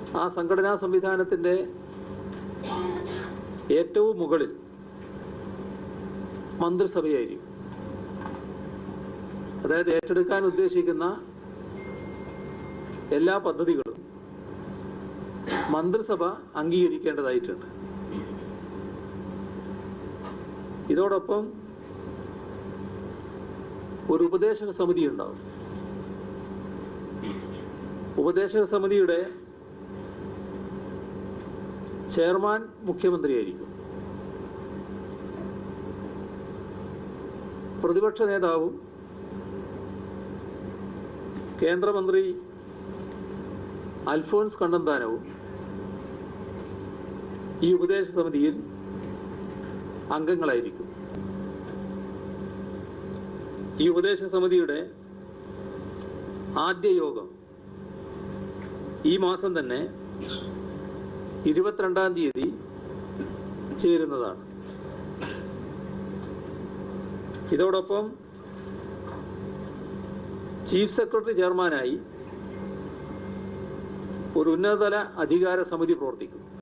ആ സംഘടനാ സംവിധാനത്തിൻ്റെ ഏറ്റവും മുകളിൽ മന്ത്രിസഭയായിരിക്കും അതായത് ഏറ്റെടുക്കാൻ ഉദ്ദേശിക്കുന്ന എല്ലാ പദ്ധതികളും മന്ത്രിസഭ അംഗീകരിക്കേണ്ടതായിട്ടുണ്ട് ഇതോടൊപ്പം ഒരു ഉപദേശക സമിതി ഉണ്ടാവും ഉപദേശക സമിതിയുടെ ചെയർമാൻ മുഖ്യമന്ത്രിയായിരിക്കും പ്രതിപക്ഷ നേതാവും കേന്ദ്രമന്ത്രി അൽഫോൻസ് കണ്ണന്താനവും ഈ ഉപദേശ സമിതിയിൽ അംഗങ്ങളായിരിക്കും ഈ ഉപദേശ സമിതിയുടെ ആദ്യ യോഗം ഈ മാസം തന്നെ ഇരുപത്തിരണ്ടാം തീയതി ചേരുന്നതാണ് ഇതോടൊപ്പം ചീഫ് സെക്രട്ടറി ചെയർമാനായി ഒരു ഉന്നതതല അധികാര സമിതി പ്രവർത്തിക്കും